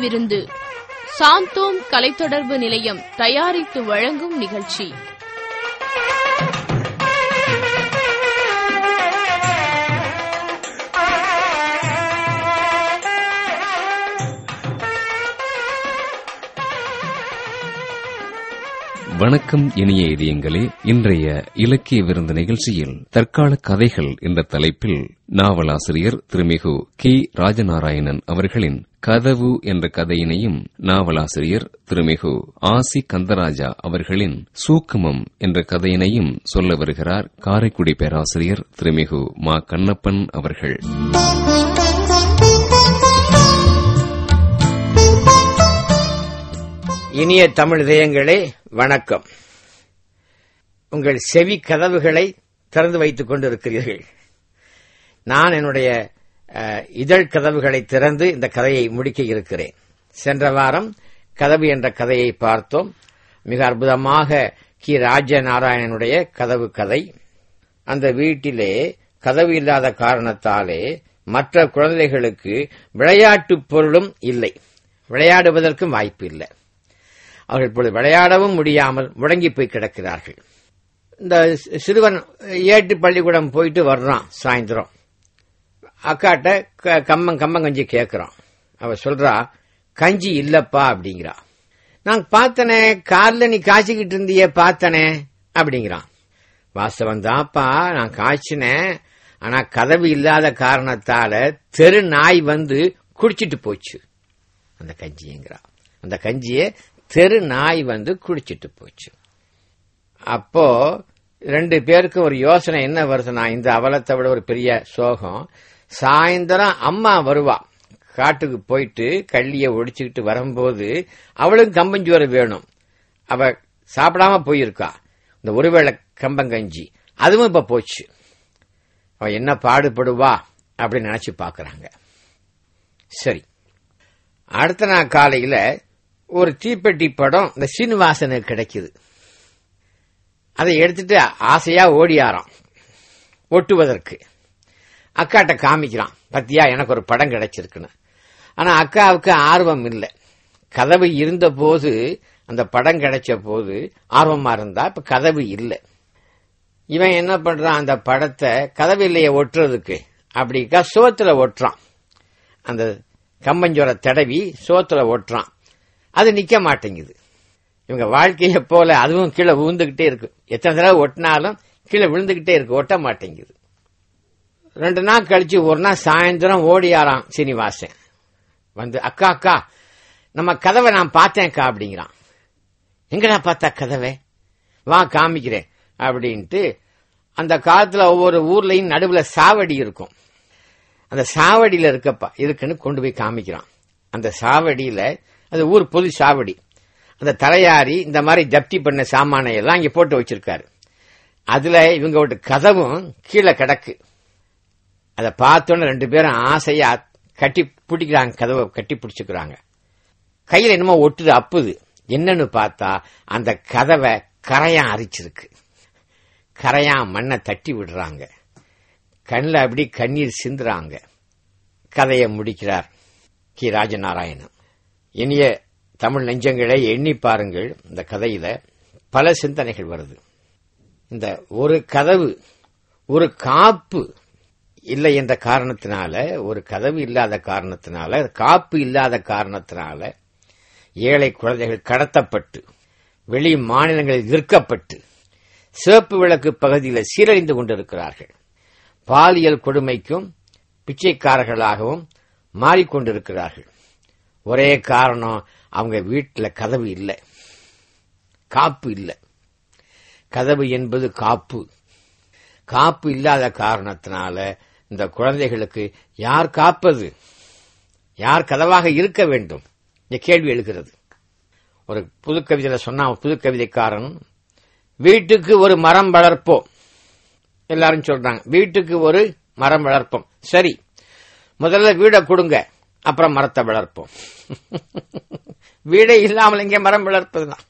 விருந்து சாந்தோம் கலைத்தொடர்பு நிலையம் தயாரித்து வழங்கும் நிகழ்ச்சி வணக்கம் இனிய இதயங்களே இன்றைய இலக்கிய விருந்து நிகழ்ச்சியில் தற்கால கதைகள் என்ற தலைப்பில் நாவலாசிரியர் திருமிகு கே ராஜநாராயணன் அவர்களின் கதவு என்ற கதையினையும் நாவலாசிரியர் திருமிகு ஆசி கந்தராஜா அவர்களின் சூக்குமம் என்ற கதையினையும் சொல்ல வருகிறார் காரைக்குடி பேராசிரியர் திருமிகு மா கண்ணப்பன் அவர்கள் இனிய தமிழ் இதயங்களே வணக்கம் உங்கள் செவி கதவுகளை திறந்து வைத்துக் கொண்டிருக்கிறீர்கள் நான் என்னுடைய அஹ், இதழ் கதவுகளை திறந்து இந்த கதையை முடிக்க இருக்கிறேன் சென்ற வாரம் கதவு என்ற கதையை பார்த்தோம் மிக அற்புதமாக கி ராஜநாராயணனுடைய கதவு கதை அந்த வீட்டிலே கதவு இல்லாத காரணத்தாலே மற்ற குழந்தைகளுக்கு விளையாட்டுப் பொருளும் இல்லை விளையாடுவதற்கும் வாய்ப்பு இல்லை அவர்கள் இப்பொழுது விளையாடவும் முடியாமல் முடங்கி போய் கிடக்கிறார்கள் இந்த சி- சிறுவன் ஏட்டு பள்ளிக்கூடம் போயிட்டு வர்றான் சாயந்தரம் அக்காட்ட க- கம்மம் கம்மங்கஞ்சி கேட்கறான் அவ சொல்றா கஞ்சி இல்லப்பா அப்படிங்கிறா நான் பார்த்தனே கார்ல நீ காய்ச்சிக்கிட்டு இருந்தியே பார்த்தனே அப்படிங்கிறான் வாஸ்தவம் தான்ப்பா நான் காய்ச்சினேன் ஆனா கதவு இல்லாத காரணத்தால தெரு நாய் வந்து குடிச்சிட்டு போச்சு அந்த கஞ்சிங்கிறா அந்த கஞ்சியை தெரு நாய் வந்து குடிச்சிட்டு போச்சு அப்போ ரெண்டு பேருக்கும் ஒரு யோசனை என்ன வருதுன்னா இந்த அவலத்தை விட ஒரு பெரிய சோகம் சாயந்தரம் அம்மா வருவா காட்டுக்கு போயிட்டு கள்ளிய ஒடிச்சுக்கிட்டு வரும்போது அவளும் கம்பஞ்சோறு வேணும் அவ சாப்பிடாம போயிருக்கா இந்த ஒருவேளை கம்பங்கஞ்சி அதுவும் இப்ப போச்சு அவ என்ன பாடுபடுவா அப்படின்னு நினைச்சு பாக்குறாங்க சரி அடுத்த நாள் காலையில ஒரு தீப்பெட்டி படம் இந்த சீனிவாசனுக்கு கிடைக்குது அதை எடுத்துட்டு ஆசையா ஓடியாராம் ஒட்டுவதற்கு அக்காட்ட காமிக்கிறான் பத்தியா எனக்கு ஒரு படம் கிடைச்சிருக்குன்னு ஆனா அக்காவுக்கு ஆர்வம் இல்லை கதவு இருந்த போது அந்த படம் கிடைச்ச போது ஆர்வமா இருந்தா இப்ப கதவு இல்லை இவன் என்ன பண்றான் அந்த படத்தை கதவு இல்லையே ஒட்டுறதுக்கு அப்படிக்கா சோத்துல ஒட்டுறான் அந்த கம்பஞ்சோர தடவி சோத்துல ஒட்டுறான் அது நிக்க மாட்டேங்குது இவங்க வாழ்க்கையை போல அதுவும் கீழே விழுந்துகிட்டே இருக்கு எத்தனை தடவை ஒட்டினாலும் கீழே விழுந்துகிட்டே இருக்கு ஒட்ட மாட்டேங்குது ரெண்டு நாள் கழிச்சு ஒரு நாள் சாயந்தரம் ஓடியாராம் சீனிவாசன் வந்து அக்கா அக்கா நம்ம கதவை நான் பார்த்தேன்க்கா அப்படிங்கிறான் எங்கடா பார்த்தா கதவை வா காமிக்கிறேன் அப்படின்ட்டு அந்த காலத்துல ஒவ்வொரு ஊர்லயும் நடுவுல சாவடி இருக்கும் அந்த சாவடியில இருக்கப்பா இருக்குன்னு கொண்டு போய் காமிக்கிறான் அந்த சாவடியில அது ஊர் பொது சாவடி அந்த தலையாரி இந்த மாதிரி ஜப்தி பண்ண சாமானை எல்லாம் இங்க போட்டு வச்சிருக்காரு அதுல இவங்க ஒரு கதவும் கீழே கிடக்கு அதை பார்த்தோன்னே ரெண்டு பேரும் ஆசையா கட்டி பிடிக்கிறாங்க கதவை கட்டி பிடிச்சுக்கிறாங்க கையில என்னமோ ஒட்டுது அப்புது என்னன்னு பார்த்தா அந்த கதவை கரையான் அரிச்சிருக்கு கரையான் மண்ணை தட்டி விடுறாங்க கண்ணில் அப்படி கண்ணீர் சிந்துறாங்க கதையை முடிக்கிறார் கி ராஜநாராயணன் இனிய தமிழ் நெஞ்சங்களை எண்ணி பாருங்கள் இந்த கதையில பல சிந்தனைகள் வருது இந்த ஒரு கதவு ஒரு காப்பு இல்லை என்ற காரணத்தினால ஒரு கதவு இல்லாத காரணத்தினால காப்பு இல்லாத காரணத்தினால ஏழை குழந்தைகள் கடத்தப்பட்டு வெளி மாநிலங்களில் விற்கப்பட்டு சிவப்பு விளக்கு பகுதியில் சீரழிந்து கொண்டிருக்கிறார்கள் பாலியல் கொடுமைக்கும் பிச்சைக்காரர்களாகவும் மாறிக்கொண்டிருக்கிறார்கள் ஒரே காரணம் அவங்க வீட்டில் கதவு இல்லை காப்பு இல்லை கதவு என்பது காப்பு காப்பு இல்லாத காரணத்தினால இந்த குழந்தைகளுக்கு யார் காப்பது யார் கதவாக இருக்க வேண்டும் இந்த கேள்வி எழுகிறது ஒரு புது கவிதையில சொன்னா புது கவிதைக்காரன் வீட்டுக்கு ஒரு மரம் வளர்ப்போம் எல்லாரும் சொல்றாங்க வீட்டுக்கு ஒரு மரம் வளர்ப்போம் சரி முதல்ல வீடை கொடுங்க அப்புறம் மரத்தை வளர்ப்போம் வீடே இல்லாமல் இங்கே மரம் வளர்ப்பதுதான்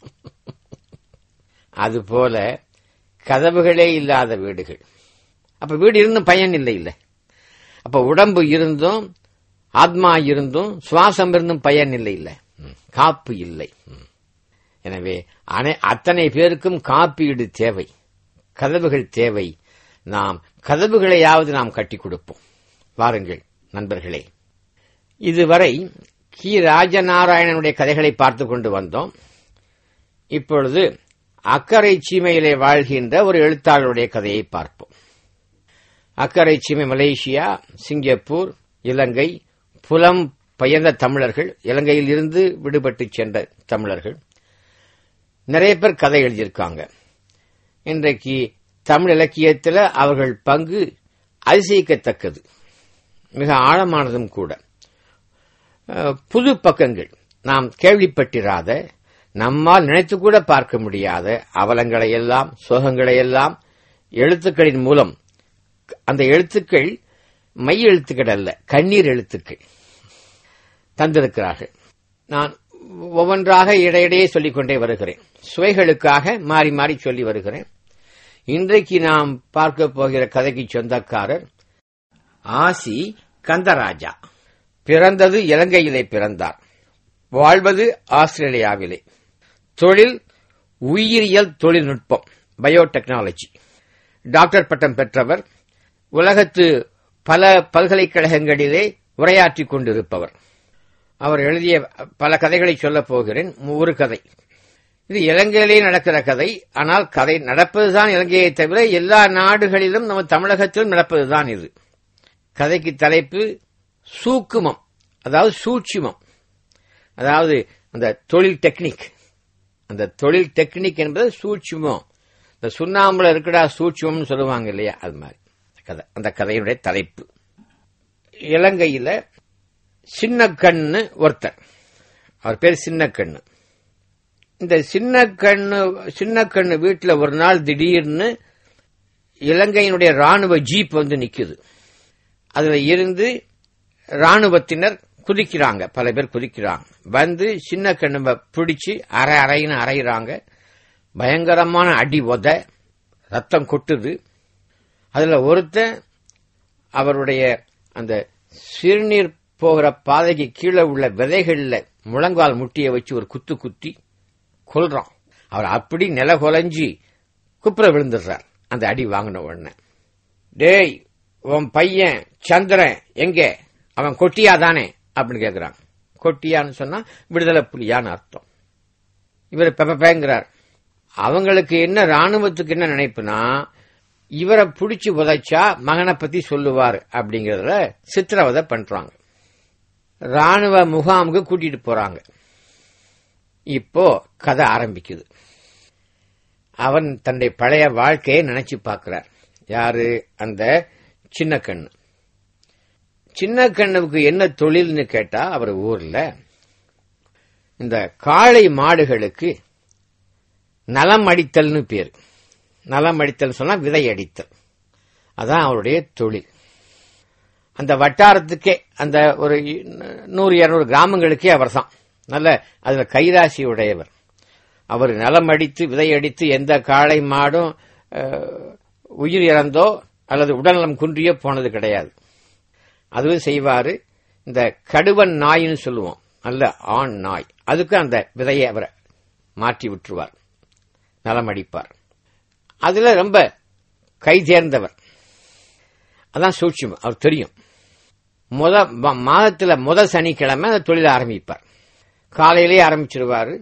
அதுபோல கதவுகளே இல்லாத வீடுகள் அப்ப வீடு இருந்தும் பயன் இல்லை இல்லை அப்ப உடம்பு இருந்தும் ஆத்மா இருந்தும் சுவாசம் இருந்தும் பயன் இல்லை இல்ல காப்பு இல்லை எனவே அனை அத்தனை பேருக்கும் காப்பீடு தேவை கதவுகள் தேவை நாம் கதவுகளையாவது நாம் கட்டி கொடுப்போம் வாருங்கள் நண்பர்களே இதுவரை கி ராஜநாராயணனுடைய கதைகளை பார்த்து கொண்டு வந்தோம் இப்பொழுது அக்கறை சீமையிலே வாழ்கின்ற ஒரு எழுத்தாளருடைய கதையை பார்ப்போம் அக்கறை சீமை மலேசியா சிங்கப்பூர் இலங்கை புலம் பெயர்ந்த தமிழர்கள் இலங்கையில் இருந்து விடுபட்டு சென்ற தமிழர்கள் நிறைய பேர் கதை எழுதியிருக்காங்க இன்றைக்கு தமிழ் இலக்கியத்தில் அவர்கள் பங்கு அதிசயிக்கத்தக்கது மிக ஆழமானதும் கூட அஹ், புது பக்கங்கள் நாம் கேள்விப்பட்டிராத நம்மால் நினைத்து கூட பார்க்க முடியாத அவலங்களை எல்லாம் சோகங்களை எல்லாம் எழுத்துக்களின் மூலம் அந்த எழுத்துக்கள் மை எழுத்துக்கள் அல்ல கண்ணீர் எழுத்துக்கள் தந்திருக்கிறார்கள் நான் ஒவ்வொன்றாக இடையிடையே சொல்லிக் கொண்டே வருகிறேன் சுவைகளுக்காக மாறி மாறி சொல்லி வருகிறேன் இன்றைக்கு நாம் பார்க்க போகிற கதைக்கு சொந்தக்காரர் ஆசி கந்தராஜா பிறந்தது இலங்கையிலே பிறந்தார் வாழ்வது ஆஸ்திரேலியாவிலே தொழில் உயிரியல் தொழில்நுட்பம் பயோடெக்னாலஜி டாக்டர் பட்டம் பெற்றவர் உலகத்து பல பல்கலைக்கழகங்களிலே உரையாற்றிக் கொண்டிருப்பவர் அவர் எழுதிய பல கதைகளை சொல்லப் போகிறேன் ஒரு கதை இது இலங்கையிலே நடக்கிற கதை ஆனால் கதை நடப்பதுதான் இலங்கையை தவிர எல்லா நாடுகளிலும் நம்ம தமிழகத்திலும் நடப்பதுதான் இது கதைக்கு தலைப்பு சூக்குமம் அதாவது சூட்சுமம் அதாவது அந்த தொழில் டெக்னிக் அந்த தொழில் டெக்னிக் என்பது சூட்சுமம் இந்த சுண்ணாம்புல இருக்கடா சூட்சுமம்னு சொல்லுவாங்க இல்லையா அது மாதிரி கதை அந்த கதையுடைய தலைப்பு இலங்கையில சின்ன கண்ணு ஒருத்தர் அவர் பேர் சின்ன கண்ணு இந்த சின்ன கண்ணு சின்ன கண்ணு வீட்டுல ஒரு நாள் திடீர்னு இலங்கையினுடைய ராணுவ ஜீப் வந்து நிக்குது அதுல இருந்து ராணுவத்தினர் குதிக்கிறாங்க பல பேர் குதிக்கிறாங்க வந்து சின்ன கண்ணுவை பிடிச்சு அரை அரைன்னு அரைகிறாங்க பயங்கரமான அடி உத ரத்தம் கொட்டுது அதுல ஒருத்தன் அவருடைய அந்த சிறுநீர் போகிற பாதைக்கு கீழே உள்ள விதைகள்ல முழங்கால் முட்டிய வச்சு ஒரு குத்து குத்தி கொல்றான் அவர் அப்படி நில கொலைஞ்சி குப்புற விழுந்துடுறார் அந்த அடி வாங்கின உடனே டேய் உன் பையன் சந்திரன் எங்க அவன் கொட்டியா தானே அப்படின்னு கேக்குறான் கொட்டியான்னு சொன்னா விடுதலை புலியான்னு அர்த்தம் இவர் பெப்பேங்கிறார் அவங்களுக்கு என்ன ராணுவத்துக்கு என்ன நினைப்புனா இவரை பிடிச்சு உதைச்சா மகனை பத்தி சொல்லுவார் அப்படிங்கறதுல சித்திரவதை பண்றாங்க ராணுவ முகாமுக்கு கூட்டிட்டு போறாங்க இப்போ கதை ஆரம்பிக்குது அவன் தன்னுடைய பழைய வாழ்க்கையை நினைச்சு பார்க்கிறார் யாரு அந்த சின்ன கண்ணு சின்ன கண்ணுக்கு என்ன தொழில்னு கேட்டா அவர் ஊர்ல இந்த காளை மாடுகளுக்கு நலம் அடித்தல்னு பேர் நலம் அடித்தல் சொன்னா விதை அடித்தல் அதான் அவருடைய தொழில் அந்த வட்டாரத்துக்கே அந்த ஒரு நூறு இருநூறு கிராமங்களுக்கே அவர் தான் நல்ல அதுல கைராசி உடையவர் அவர் நலம் அடித்து விதை அடித்து எந்த காளை மாடும் அஹ், உயிர் இறந்தோ அல்லது உடல்நலம் குன்றியோ போனது கிடையாது அதுவும் செய்வாரு இந்த கடுவன் நாயின்னு சொல்லுவோம் நல்ல ஆண் நாய் அதுக்கு அந்த விதையை அவரை மாற்றி விட்டுருவார் நலம் அடிப்பார் அதுல ரொம்ப கை தேர்ந்தவர் அதான் சூட்சுமம் அவர் தெரியும் முத ம- மாதத்துல முத சனிக்கிழமை அந்த தொழிலை ஆரம்பிப்பார் காலையிலேயே ஆரம்பிச்சிருவாரு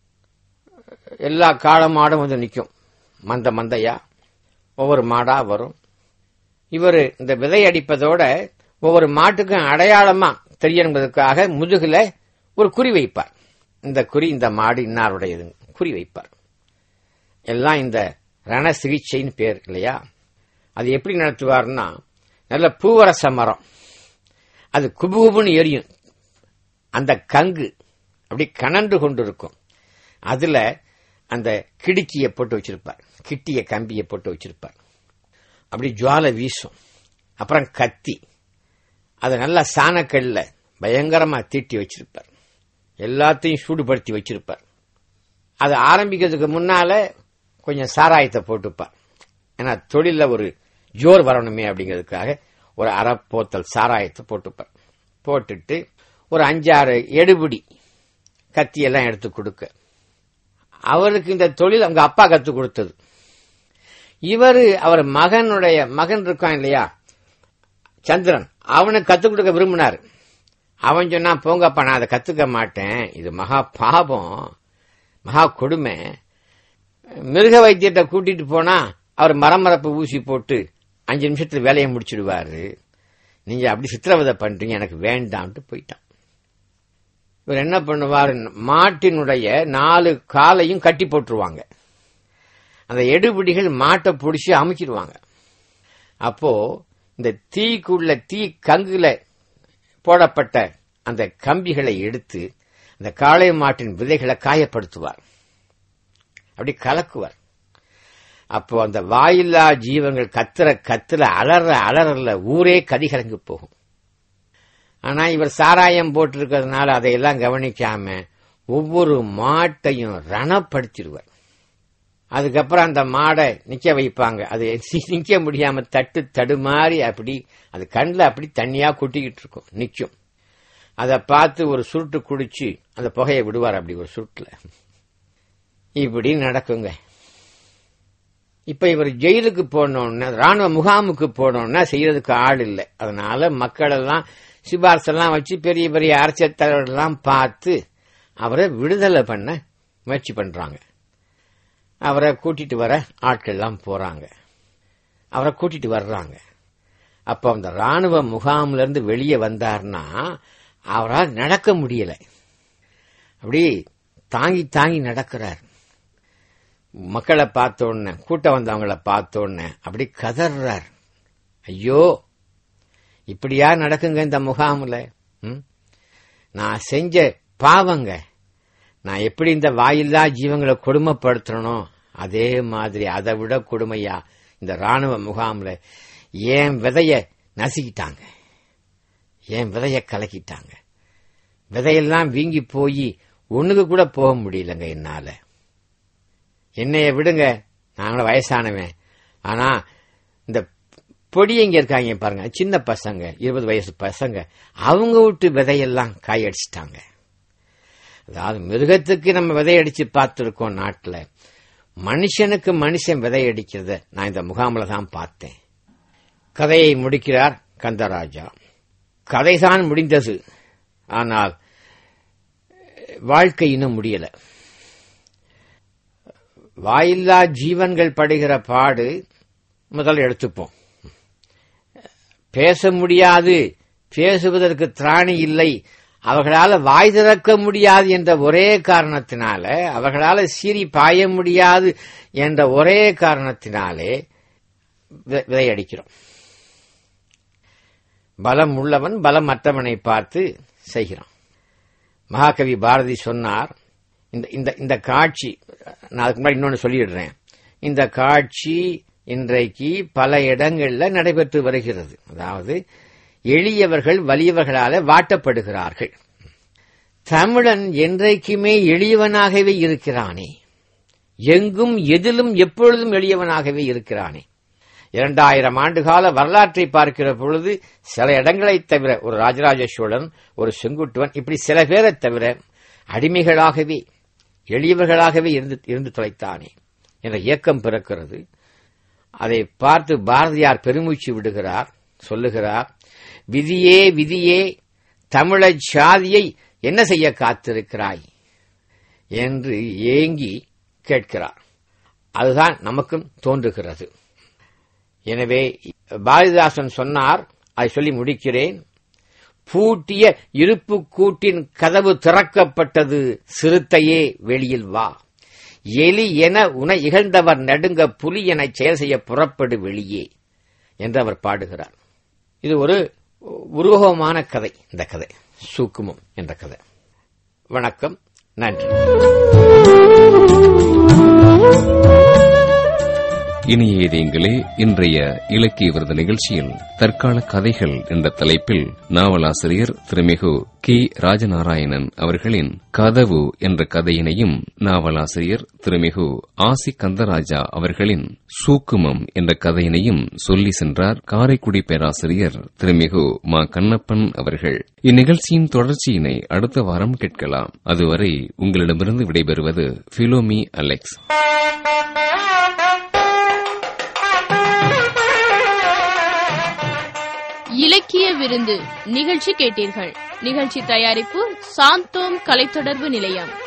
எல்லா காள மாடும் வந்து நிற்கும் மந்த மந்தையா ஒவ்வொரு மாடா வரும் இவர் இந்த விதை அடிப்பதோட ஒவ்வொரு மாட்டுக்கும் அடையாளமா தெரியணுங்கிறதுக்காக முதுகுல ஒரு குறி வைப்பார் இந்த குறி இந்த மாடு இன்னாருடையது குறி வைப்பார் எல்லாம் இந்த ரண சிகிச்சைன்னு பேர் இல்லையா அது எப்படி நடத்துவார்னா நல்ல பூவரச மரம் அது குபுகுபுன்னு எரியும் அந்த கங்கு அப்படி கனன்று கொண்டு இருக்கும் அதுல அந்த கிடுக்கிய போட்டு வச்சிருப்பார் கிட்டிய கம்பிய போட்டு வச்சிருப்பார் அப்படி ஜுவாலை வீசும் அப்புறம் கத்தி அதை நல்லா சாணக்கல்ல பயங்கரமா தீட்டி வச்சிருப்பார் எல்லாத்தையும் சூடுபடுத்தி வச்சிருப்பார் அது ஆரம்பிக்கிறதுக்கு முன்னால கொஞ்சம் சாராயத்தை போட்டுப்பார் ஏன்னா தொழில ஒரு ஜோர் வரணுமே அப்படிங்கிறதுக்காக ஒரு அரை போத்தல் சாராயத்தை போட்டுப்பார் போட்டுட்டு ஒரு அஞ்சாறு எடுபிடி கத்தியெல்லாம் எடுத்து கொடுக்க அவருக்கு இந்த தொழில் அவங்க அப்பா கத்துக் கொடுத்தது இவரு அவர் மகனுடைய மகன் இருக்கான் இல்லையா சந்திரன் அவனுக்கு கத்துக் கொடுக்க விரும்பினார் அவன் சொன்னா போங்கப்பா நான் அதை கத்துக்க மாட்டேன் இது மகா பாபம் மகா கொடுமை மிருக வைத்தியத்தை கூட்டிட்டு போனா அவர் மரமரப்பு ஊசி போட்டு அஞ்சு நிமிஷத்துல வேலையை முடிச்சிடுவாரு நீங்க அப்படி சித்திரவதை பண்றீங்க எனக்கு வேண்டாம்ட்டு போயிட்டான் இவர் என்ன பண்ணுவார் மாட்டினுடைய நாலு காலையும் கட்டி போட்டுருவாங்க அந்த எடுபிடிகள் மாட்டை பிடிச்சி அமுக்கிடுவாங்க அப்போ இந்த தீக்குள்ள தீ கங்குல போடப்பட்ட அந்த கம்பிகளை எடுத்து அந்த காளை மாட்டின் விதைகளை காயப்படுத்துவார் அப்படி கலக்குவார் அப்போ அந்த வாயில்லா ஜீவங்கள் கத்துற கத்துல அலற அலறல ஊரே கதிகலங்கி போகும் ஆனா இவர் சாராயம் போட்டிருக்கிறதுனால அதையெல்லாம் கவனிக்காம ஒவ்வொரு மாட்டையும் ரணப்படுத்திடுவார் அதுக்கப்புறம் அந்த மாடை நிக்க வைப்பாங்க அது நிக்க முடியாம தட்டு தடுமாறி அப்படி அது கண்ணில் அப்படி தண்ணியா கொட்டிக்கிட்டு இருக்கும் நிக்கும் அதை பார்த்து ஒரு சுருட்டு குடிச்சு அந்த புகையை விடுவார் அப்படி ஒரு சுருட்டுல இப்படி நடக்குங்க இப்ப இவர் ஜெயிலுக்கு போனோம்னா ராணுவ முகாமுக்கு போனோம்னா செய்யறதுக்கு ஆள் இல்லை அதனால மக்கள் எல்லாம் சிபார்செல்லாம் வச்சு பெரிய பெரிய அரசியல் தலைவர்கள்லாம் பார்த்து அவரை விடுதலை பண்ண முயற்சி பண்றாங்க அவரை கூட்டிட்டு வர ஆட்கள் எல்லாம் போறாங்க அவரை கூட்டிட்டு வர்றாங்க அப்போ அந்த ராணுவ முகாம்ல இருந்து வெளியே வந்தார்னா அவரால் நடக்க முடியல அப்படி தாங்கி தாங்கி நடக்கிறார் மக்களை பார்த்த உடனே கூட்டம் வந்தவங்கள பார்த்த உடனே அப்படி கதறார் ஐயோ இப்படியா நடக்குங்க இந்த முகாமில் நான் செஞ்ச பாவங்க நான் எப்படி இந்த வாயில்லா ஜீவங்களை கொடுமைப்படுத்தணும் அதே மாதிரி அதை விட கொடுமையா இந்த ராணுவ முகாமில் ஏன் விதைய நசுக்கிட்டாங்க ஏன் விதைய கலக்கிட்டாங்க விதையெல்லாம் வீங்கி போய் ஒண்ணுக்கு கூட போக முடியலங்க என்னால என்னைய விடுங்க நாங்களும் வயசானவன் ஆனா இந்த பொடியங்க இருக்காங்க பாருங்க சின்ன பசங்க இருபது வயசு பசங்க அவங்க விட்டு விதையெல்லாம் காயடிச்சிட்டாங்க அதாவது மிருகத்துக்கு நம்ம விதையடிச்சு பார்த்துருக்கோம் நாட்டில் மனுஷனுக்கு மனுஷன் விதையடிக்கிறத நான் இந்த முகாமில் தான் பார்த்தேன் கதையை முடிக்கிறார் கந்தராஜா கதைதான் முடிந்தது ஆனால் வாழ்க்கை இன்னும் முடியல வாயில்லா ஜீவன்கள் படுகிற பாடு முதல் எடுத்துப்போம் பேச முடியாது பேசுவதற்கு திராணி இல்லை அவர்களால் வாய் திறக்க முடியாது என்ற ஒரே காரணத்தினால அவர்களால் சீறி பாய முடியாது என்ற ஒரே காரணத்தினாலே விதையடிக்கிறோம் பலம் உள்ளவன் பலம் மற்றவனை பார்த்து செய்கிறான் மகாகவி பாரதி சொன்னார் இந்த இந்த இந்த காட்சி நான் அதுக்கு முன்னாடி இன்னொன்று சொல்லிடுறேன் இந்த காட்சி இன்றைக்கு பல இடங்கள்ல நடைபெற்று வருகிறது அதாவது எளியவர்கள் வலியவர்களால வாட்டப்படுகிறார்கள் தமிழன் என்றைக்குமே எளியவனாகவே இருக்கிறானே எங்கும் எதிலும் எப்பொழுதும் எளியவனாகவே இருக்கிறானே இரண்டாயிரம் ஆண்டுகால வரலாற்றை பார்க்கிற பொழுது சில இடங்களைத் தவிர ஒரு ராஜராஜ சோழன் ஒரு செங்குட்டுவன் இப்படி சில பேரை தவிர அடிமைகளாகவே எளியவர்களாகவே இருந்து இருந்து தொலைத்தானே என்ற இயக்கம் பிறக்கிறது அதை பார்த்து பாரதியார் பெருமூச்சு விடுகிறார் சொல்லுகிறார் விதியே விதியே தமிழச் சாதியை என்ன செய்ய காத்திருக்கிறாய் என்று ஏங்கி கேட்கிறார் அதுதான் நமக்கும் தோன்றுகிறது எனவே பாரதிதாசன் சொன்னார் அதை சொல்லி முடிக்கிறேன் பூட்டிய இருப்பு கூட்டின் கதவு திறக்கப்பட்டது சிறுத்தையே வெளியில் வா எலி என உன இகழ்ந்தவர் நடுங்க புலி என செயல் செய்ய புறப்படு வெளியே என்று அவர் பாடுகிறார் இது ஒரு உருவகமான கதை இந்த கதை சூக்குமம் என்ற கதை வணக்கம் நன்றி இனிய இதயங்களே இன்றைய இலக்கிய விருது நிகழ்ச்சியில் தற்கால கதைகள் என்ற தலைப்பில் நாவலாசிரியர் திருமிகு கே ராஜநாராயணன் அவர்களின் கதவு என்ற கதையினையும் நாவலாசிரியர் திருமிகு ஆசி கந்தராஜா அவர்களின் சூக்குமம் என்ற கதையினையும் சொல்லி சென்றார் காரைக்குடி பேராசிரியர் திருமிகு மா கண்ணப்பன் அவர்கள் இந்நிகழ்ச்சியின் தொடர்ச்சியினை அடுத்த வாரம் கேட்கலாம் அதுவரை உங்களிடமிருந்து விடைபெறுவது பிலோமி அலெக்ஸ் இலக்கிய விருந்து நிகழ்ச்சி கேட்டீர்கள் நிகழ்ச்சி தயாரிப்பு சாந்தோம் கலைத்தொடர்பு நிலையம்